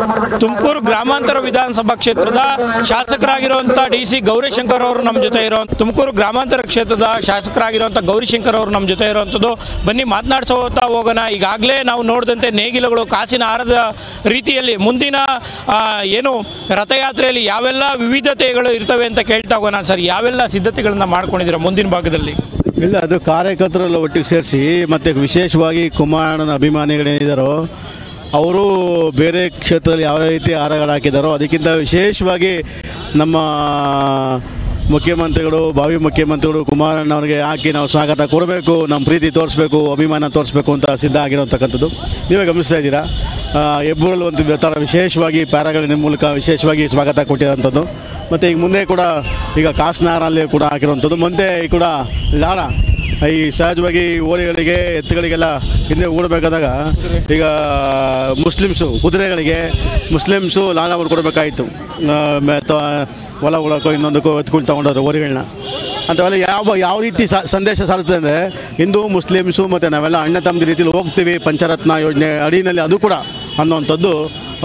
ತುಮಕೂರು ಗ್ರಾಮಾಂತರ ವಿಧಾನಸಭಾ ಕ್ಷೇತ್ರದ ಶಾಸಕರಾಗಿರುವಂಥ ಡಿ ಸಿ ಗೌರಿಶಂಕರ್ ಅವರು ನಮ್ಮ ಜೊತೆ ಇರೋ ತುಮಕೂರು ಗ್ರಾಮಾಂತರ ಕ್ಷೇತ್ರದ ಶಾಸಕರಾಗಿರುವಂಥ ಗೌರಿಶಂಕರ್ ಅವರು ನಮ್ಮ ಜೊತೆ ಇರುವಂಥದ್ದು ಬನ್ನಿ ಮಾತನಾಡ್ಸೋತಾ ಹೋಗೋಣ ಈಗಾಗಲೇ ನಾವು ನೋಡಿದಂತೆ ನೇಗಿಲುಗಳು ಕಾಸಿನ ಹಾರದ ರೀತಿಯಲ್ಲಿ ಮುಂದಿನ ಆ, ಏನು ರಥಯಾತ್ರೆಯಲ್ಲಿ ಯಾವೆಲ್ಲ ವಿವಿಧತೆಗಳು ಇರ್ತವೆ ಅಂತ ಕೇಳ್ತಾ ಹೋಗೋಣ ಸರ್ ಯಾವೆಲ್ಲ ಸಿದ್ಧತೆಗಳನ್ನ ಮಾಡ್ಕೊಂಡಿದ್ದೀರಾ ಮುಂದಿನ ಭಾಗದಲ್ಲಿ ಇಲ್ಲ ಅದು ಕಾರ್ಯಕರ್ತರೆಲ್ಲ ಒಟ್ಟಿಗೆ ಸೇರಿಸಿ ಮತ್ತು ವಿಶೇಷವಾಗಿ ಕುಮಾರಣ್ಣನ ಅಭಿಮಾನಿಗಳೇನಿದ್ದಾರೋ ಅವರು ಬೇರೆ ಕ್ಷೇತ್ರದಲ್ಲಿ ಯಾವ ರೀತಿ ಹಾರಗಳು ಹಾಕಿದಾರೋ ಅದಕ್ಕಿಂತ ವಿಶೇಷವಾಗಿ ನಮ್ಮ ಮುಖ್ಯಮಂತ್ರಿಗಳು ಭಾವಿ ಮುಖ್ಯಮಂತ್ರಿಗಳು ಕುಮಾರಣ್ಣವ್ರಿಗೆ ಹಾಕಿ ನಾವು ಸ್ವಾಗತ ಕೊಡಬೇಕು ನಮ್ಮ ಪ್ರೀತಿ ತೋರಿಸ್ಬೇಕು ಅಭಿಮಾನ ತೋರಿಸ್ಬೇಕು ಅಂತ ಸಿದ್ಧ ಆಗಿರೋಂಥಕ್ಕಂಥದ್ದು ನೀವೇ ಗಮನಿಸ್ತಾ ಇದ್ದೀರಾ ಹೆಬ್ಬೂರಲ್ಲಿ ಒಂದು ಥರ ವಿಶೇಷವಾಗಿ ಪ್ಯಾರಾಗಳ ಮೂಲಕ ವಿಶೇಷವಾಗಿ ಸ್ವಾಗತ ಕೊಟ್ಟಿರೋಂಥದ್ದು ಮತ್ತು ಈಗ ಮುಂದೆ ಕೂಡ ಈಗ ಕಾಸ್ನಾರಲ್ಲಿ ಕೂಡ ಹಾಕಿರುವಂಥದ್ದು ಮುಂದೆ ಕೂಡ ಲಾಳ ಈ ಸಹಜವಾಗಿ ಓರಿಗಳಿಗೆ ಎತ್ತುಗಳಿಗೆಲ್ಲ ಹಿಂದೆ ಓಡಬೇಕಾದಾಗ ಈಗ ಮುಸ್ಲಿಮ್ಸು ಕುದುರೆಗಳಿಗೆ ಮುಸ್ಲಿಮ್ಸು ಲಾಳ ಅವ್ರು ಕೊಡಬೇಕಾಯಿತು ಹೊಲ ಉಳಕ್ಕೋ ಇನ್ನೊಂದಕ್ಕೋ ಎತ್ಕೊಂಡು ತೊಗೊಂಡೋದ್ರು ಓರಿಗಳನ್ನ ಅಂಥವೆಲ್ಲ ಯಾವ ಯಾವ ರೀತಿ ಸ- ಸಂದೇಶ ಸಾರುತ್ತದೆ ಅಂದರೆ ಹಿಂದೂ ಮುಸ್ಲಿಮ್ಸು ಮತ್ತು ನಾವೆಲ್ಲ ಅಣ್ಣ ತಮ್ಮದ ರೀತಿಯಲ್ಲಿ ಹೋಗ್ತೀವಿ ಪಂಚರತ್ನ ಯೋಜನೆ ಅಡಿನಲ್ಲಿ ಅದು ಕೂಡ ಅನ್ನೋವಂಥದ್ದು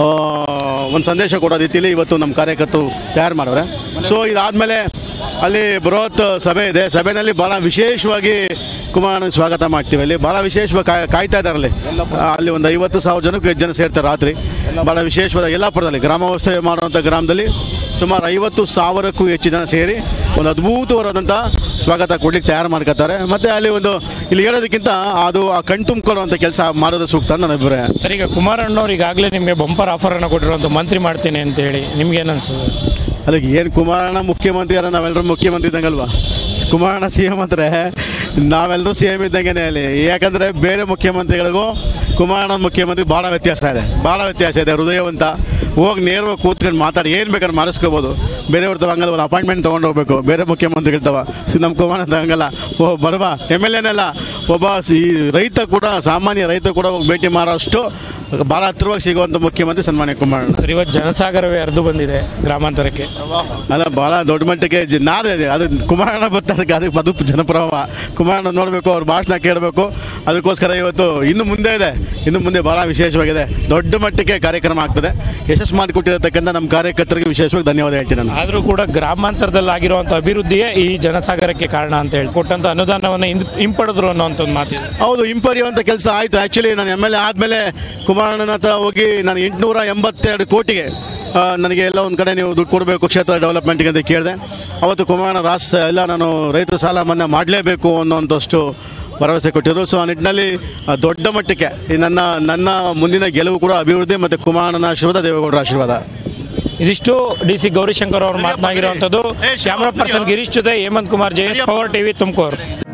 ಒಂದು ಸಂದೇಶ ಕೊಡೋ ರೀತಿಯಲ್ಲಿ ಇವತ್ತು ನಮ್ಮ ಕಾರ್ಯಕರ್ತರು ತಯಾರು ಮಾಡವ್ರೆ ಸೊ ಇದಾದಮೇಲೆ ಅಲ್ಲಿ ಬೃಹತ್ ಸಭೆ ಇದೆ ಸಭೆಯಲ್ಲಿ ಭಾಳ ವಿಶೇಷವಾಗಿ ಕುಮಾರನ ಸ್ವಾಗತ ಮಾಡ್ತೀವಿ ಅಲ್ಲಿ ಭಾಳ ವಿಶೇಷವಾಗಿ ಕಾಯ್ ಕಾಯ್ತಾ ಇದ್ದಾರೆ ಅಲ್ಲಿ ಆ, ಅಲ್ಲಿ ಒಂದು ಐವತ್ತು ಸಾವಿರ ಜನಕ್ಕೆ ಜನ ಸೇರ್ತಾರೆ ರಾತ್ರಿ ಭಾಳ ವಿಶೇಷವಾದ ಯಲ್ಲಾಪುರದಲ್ಲಿ ಗ್ರಾಮವಾಸ್ತವ್ಯ ಮಾಡುವಂಥ ಗ್ರಾಮದಲ್ಲಿ ಸುಮಾರು ಐವತ್ತು ಸಾವಿರಕ್ಕೂ ಹೆಚ್ಚು ಜನ ಸೇರಿ ಒಂದು ಅದ್ಭುತವಾದಂಥ ಸ್ವಾಗತ ಕೊಡ್ಲಿಕ್ಕೆ ತಯಾರು ಮಾಡ್ಕೊತಾರೆ ಮತ್ತು ಅಲ್ಲಿ ಒಂದು ಇಲ್ಲಿ ಹೇಳೋದಕ್ಕಿಂತ ಅದು ಆ ಕಣ್ ತುಂಬಿಕೊಳ್ಳುವಂಥ ಕೆಲಸ ಮಾಡೋದು ಸೂಕ್ತ ಅಂತ ನನ್ನ ಅಭಿಪ್ರಾಯ ಸರ್ ಈಗ ಕುಮಾರಣ್ಣವ್ರು ಈಗಾಗಲೇ ನಿಮಗೆ ಬಂಪರ್ ಆಫರನ್ನು ಕೊಟ್ಟಿರುವಂಥ ಮಂತ್ರಿ ಮಾಡ್ತೀನಿ ಅಂತ ಹೇಳಿ ನಿಮ್ಗೆ ಏನು ಅನ್ಸುತ್ತೆ ಅದಕ್ಕೆ ಏನು ಕುಮಾರಣ್ಣ ಮುಖ್ಯಮಂತ್ರಿ ಅಲ್ಲ ನಾವೆಲ್ಲರೂ ಮುಖ್ಯಮಂತ್ರಿ ಇದ್ದಂಗಲ್ವಾ ಕುಮಾರಣ್ಣ ಸಿ ಎಮ್ ಅಂದರೆ ನಾವೆಲ್ಲರೂ ಸಿ ಎಮ್ ಇದ್ದಂಗೆ ಅಲ್ಲಿ ಯಾಕಂದರೆ ಬೇರೆ ಮುಖ್ಯಮಂತ್ರಿಗಳಿಗೂ ಕುಮಾರಣ್ಣ ಮುಖ್ಯಮಂತ್ರಿ ಭಾಳ ವ್ಯತ್ಯಾಸ ಇದೆ ಭಾಳ ವ್ಯತ್ಯಾಸ ಇದೆ ಹೃದಯವಂತ ಹೋಗಿ ನೇರವಾಗಿ ಕೂತ್ಕೊಂಡು ಮಾತಾಡಿ ಏನು ಬೇಕಾದ್ರೆ ಮಾಡಿಸ್ಕೋಬೋದು ಬೇರೆಯವ್ರದ್ದು ಹಂಗಲ್ಲ ಒಂದು ಅಪಾಯಿಂಟ್ಮೆಂಟ್ ತೊಗೊಂಡು ಹೋಗ್ಬೇಕು ಬೇರೆ ಮುಖ್ಯಮಂತ್ರಿಗಳಿರ್ತಾವ ಸಿ ನಮ್ಮ ಕುಮಾರಣ್ಣ ಹಂಗಲ್ಲ ಓ ಬರುವ ಎಮ್ ಎಲ್ ಎನೆಲ್ಲ ಒಬ್ಬ ಸಿ ರೈತ ಕೂಡ ಸಾಮಾನ್ಯ ರೈತ ಕೂಡ ಹೋಗಿ ಭೇಟಿ ಮಾಡೋಷ್ಟು ಭಾಳ ಹತ್ರವಾಗಿ ಸಿಗುವಂಥ ಮುಖ್ಯಮಂತ್ರಿ ಸನ್ಮಾನ್ಯ ಕುಮಾರಣ್ಣ ಸರ್ ಇವತ್ತು ಜನಸಾಗರವೇ ಹರಿದು ಬಂದಿದೆ ಗ್ರಾಮಾಂತರಕ್ಕೆ ಅಲ್ಲ ಭಾಳ ದೊಡ್ಡ ಮಟ್ಟಕ್ಕೆ ಜ- ನಾದೇ ಇದೆ ಅದು ಕುಮಾರಣ್ಣ ಬರ್ತಾರೆ ಅದಕ್ಕೆ ಅದು ಜನಪ್ರಭಾವ ಕುಮಾರಣ್ಣ ನೋಡಬೇಕು ಅವ್ರ ಭಾಷಣ ಕೇಳಬೇಕು ಅದಕ್ಕೋಸ್ಕರ ಇವತ್ತು ಇನ್ನು ಮುಂದೆ ಇದೆ ಇನ್ನು ಮುಂದೆ ಭಾಳ ವಿಶೇಷವಾಗಿದೆ ದೊಡ್ಡ ಮಟ್ಟಕ್ಕೆ ಕಾರ್ಯಕ್ರಮ ಆಗ್ತದೆ ಯಶಸ್ಸು ಮಾಡಿಕೊಟ್ಟಿರತಕ್ಕಂಥ ನಮ್ಮ ಕಾರ್ಯಕರ್ತರಿಗೆ ವಿಶೇಷವಾಗಿ ಧನ್ಯವಾದ ಹೇಳ್ತೀನಿ ನಾನು ಆದರೂ ಕೂಡ ಗ್ರಾಮಾಂತರದಲ್ಲಿ ಆಗಿರುವಂಥ ಅಭಿವೃದ್ಧಿಯೇ ಈ ಜನಸಾಗರಕ್ಕೆ ಕಾರಣ ಅಂತ ಹೇಳಿ ಕೊಟ್ಟಂಥ ಅನುದಾನವನ್ನು ಹಿಂದ್ ಹಿಂಪಡೆದ್ರು ಅನ್ನೋಂಥ ಒಂದು ಮಾತಿದೆ ಹೌದು ಹಿಂಪರಿಯುವಂಥ ಕೆಲಸ ಆಯಿತು ಆ್ಯಕ್ಚುಲಿ ನಾನು ಎಮ್ ಎಲ್ ಎ ಆದಮೇಲೆ ಕುಮಾರಣ್ಣನ ಹತ್ರ ಹೋಗಿ ನಾನು ಎಂಟುನೂರ ಎಂಬತ್ತೆರಡು ಕೋಟಿಗೆ ಆ, ನನಗೆ ಎಲ್ಲ ಒಂದು ಕಡೆ ನೀವು ದುಡ್ಡು ಕೊಡಬೇಕು ಕ್ಷೇತ್ರ ಡೆವಲಪ್ಮೆಂಟ್ಗೆ ಅಂತ ಕೇಳಿದೆ ಅವತ್ತು ಕುಮಾರಣ್ಣ ರಾಷ್ಟ್ರ ಎಲ್ಲ ನಾನು ರೈತರ ಸಾಲ ಮನ್ನಾ ಮಾಡಲೇಬೇಕು ಅನ್ನೋಂಥಷ್ಟು ಭರವಸೆ ಕೊಟ್ಟಿದ್ರು ಸೊ ಆ ನಿಟ್ಟಿನಲ್ಲಿ ಆ, ದೊಡ್ಡ ಮಟ್ಟಕ್ಕೆ ಈ ನನ್ನ ನನ್ನ ಮುಂದಿನ ಗೆಲುವು ಕೂಡ ಅಭಿವೃದ್ಧಿ ಮತ್ತು ಕುಮಾರಣ್ಣನ ಆಶೀರ್ವಾದ ದೇವೇಗೌಡರ ಆಶೀರ್ವಾದ ಇದಿಷ್ಟು ಡಿ ಸಿ ಗೌರಿಶಂಕರ್ ಅವರು ಮಾತನಾಡಿರುವಂಥದ್ದು ಕ್ಯಾಮ್ರಾ ಪರ್ಸನ್ ಗಿರೀಶ್ ಜೊತೆ Hemanth Kumar J S power TV Tumakuru